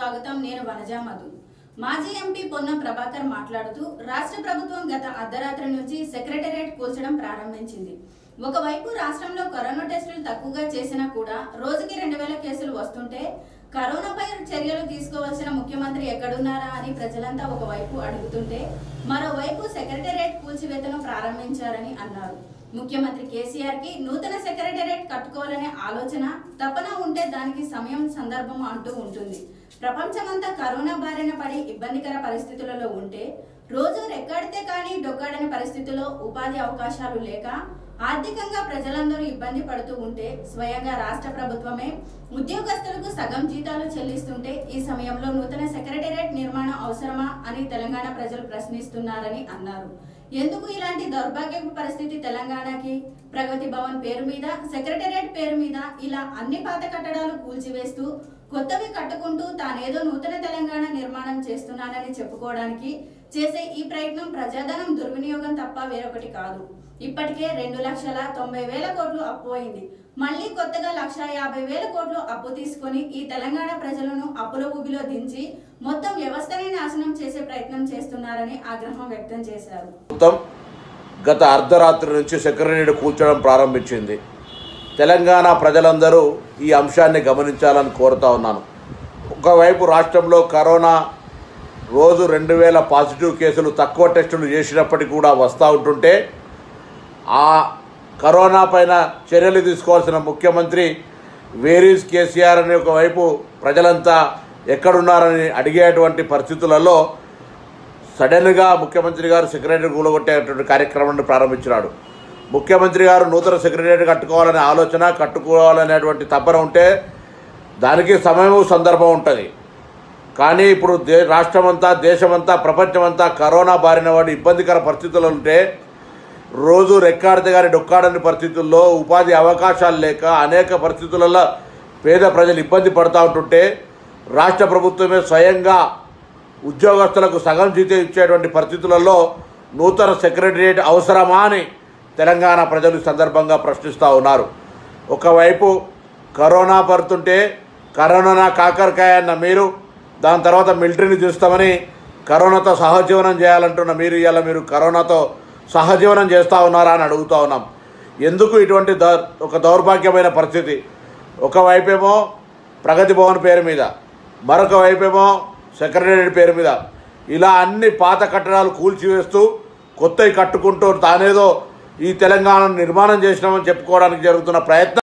స్వాగతం నేను వనజా మధు మాజీ ఎంపీ పొన్నం ప్రభాకర్ మాట్లాడుతూ రాష్ట్ర ప్రభుత్వం గత అర్ధరాత్రి నుంచి సెక్రటేరియట్ కూల్చడం ప్రారంభించింది ఒకవైపు రాష్ట్రంలో కరోనా టెస్టులు తక్కువగా చేసినా కూడా రోజుకి రెండు వేల కేసులు వస్తుంటే కరోనాపై చర్యలు తీసుకోవాల్సిన ముఖ్యమంత్రి ఎక్కడున్నారా అని ప్రజలంతా ఒకవైపు అడుగుతుంటే మరోవైపు సెక్రటేరియట్ కూల్చివేతను ప్రారంభించారని అన్నారు ముఖ్యమంత్రి కేసీఆర్ కి నూతన సెక్రటేరియట్ కట్టుకోవాలనే ఆలోచన తపన ఉంటే దానికి సమయం సందర్భం అంటూ ఉంటుంది ప్రపంచమంతా కరోనా బారిన పడి ఇబ్బందికర పరిస్థితులలో ఉంటే రోజు రెక్కాడితే కానీ డొక్కాడని పరిస్థితుల్లో ఉపాధి అవకాశాలు లేక ఆర్థికంగా ప్రజలందరూ ఇబ్బంది పడుతూ ఉంటే స్వయంగా రాష్ట్ర ప్రభుత్వమే ఉద్యోగస్తులకు సగం జీతాలు చెల్లిస్తుంటే ఈ సమయంలో నూతన సెక్రటేరియట్ నిర్మాణం అవసరమా అని తెలంగాణ ప్రజలు ప్రశ్నిస్తున్నారని అన్నారు ఎందుకు ఇలాంటి దౌర్భాగ్యపు పరిస్థితి తెలంగాణకి ప్రగతి భవన్ పేరు మీద సెక్రటేరియట్ పేరు మీద ఇలా అన్ని పాత కట్టడాలు కూల్చివేస్తూ కొత్తవి కట్టుకుంటూ తానేదో నూతన తెలంగాణ నిర్మాణం చేస్తున్నానని చెప్పుకోవడానికి చేసే ఈ ప్రయత్నం ప్రజాధనం దుర్వినియోగం తప్ప వేరొకటి కాదు ఇప్పటికే రెండు లక్షల తొంభై వేల కోట్లు అప్పు అయింది మళ్ళీ కొత్తగా లక్ష యాభై వేల కోట్లు అప్పు తీసుకొని ఈ తెలంగాణ ప్రజలను అప్పుల ఊబిలో దించి మొత్తం వ్యవస్థనే నాశనం చేసే ప్రయత్నం చేస్తున్నారని ఆగ్రహం వ్యక్తం చేశారు ప్రభుత్వం గత అర్ధరాత్రి నుంచి సెక్రటరీని కూల్చడం ప్రారంభించింది తెలంగాణ ప్రజలందరూ ఈ అంశాన్ని గమనించాలని కోరుతా ఉన్నాను ఒకవైపు రాష్ట్రంలో కరోనా రోజు రెండు వేల పాజిటివ్ కేసులు తక్కువ టెస్టులు చేసినప్పటికీ కూడా వస్తూ ఉంటుంటే ఆ కరోనా పైన చర్యలు తీసుకోవాల్సిన ముఖ్యమంత్రి వేరీస్ కేసీఆర్ అని ఒకవైపు ప్రజలంతా ఎక్కడున్నారని అడిగేటువంటి పరిస్థితులలో సడన్గా ముఖ్యమంత్రి గారు సెక్రటరీ కూలగొట్టేటువంటి కార్యక్రమాన్ని ప్రారంభించినాడు ముఖ్యమంత్రి గారు నూతన సెక్రటరీ కట్టుకోవాలనే ఆలోచన కట్టుకోవాలనేటువంటి తపన ఉంటే దానికి సమయము సందర్భం ఉంటుంది కానీ ఇప్పుడు దే రాష్ట్రమంతా దేశమంతా ప్రపంచమంతా కరోనా బారిన వాడి ఇబ్బందికర పరిస్థితులు ఉంటే రోజు రెక్కాడితే కానీ డొక్కాడని పరిస్థితుల్లో ఉపాధి అవకాశాలు లేక అనేక పరిస్థితులలో పేద ప్రజలు ఇబ్బంది పడుతూ ఉంటుంటే రాష్ట్ర ప్రభుత్వమే స్వయంగా ఉద్యోగస్తులకు సగం జీతం ఇచ్చేటువంటి పరిస్థితులలో నూతన సెక్రటరియట్ అవసరమా అని తెలంగాణ ప్రజలు ఈ సందర్భంగా ప్రశ్నిస్తూ ఉన్నారు ఒకవైపు కరోనా పడుతుంటే కరోనా కాకరకాయ అన్న మీరు దాని తర్వాత మిలిటరీని చూస్తామని కరోనాతో సహజీవనం చేయాలంటున్న మీరు ఇవాళ మీరు కరోనాతో సహజీవనం చేస్తూ ఉన్నారా అని అడుగుతూ ఉన్నాం ఎందుకు ఇటువంటి ద ఒక దౌర్భాగ్యమైన పరిస్థితి ఒకవైపేమో ప్రగతి భవన్ పేరు మీద మరొక వైపేమో సెక్రటరీ పేరు మీద ఇలా అన్ని పాత కట్టడాలు కూల్చివేస్తూ కొత్తవి కట్టుకుంటూ తానేదో ఈ తెలంగాణను నిర్మాణం చేసినామని చెప్పుకోవడానికి జరుగుతున్న ప్రయత్నం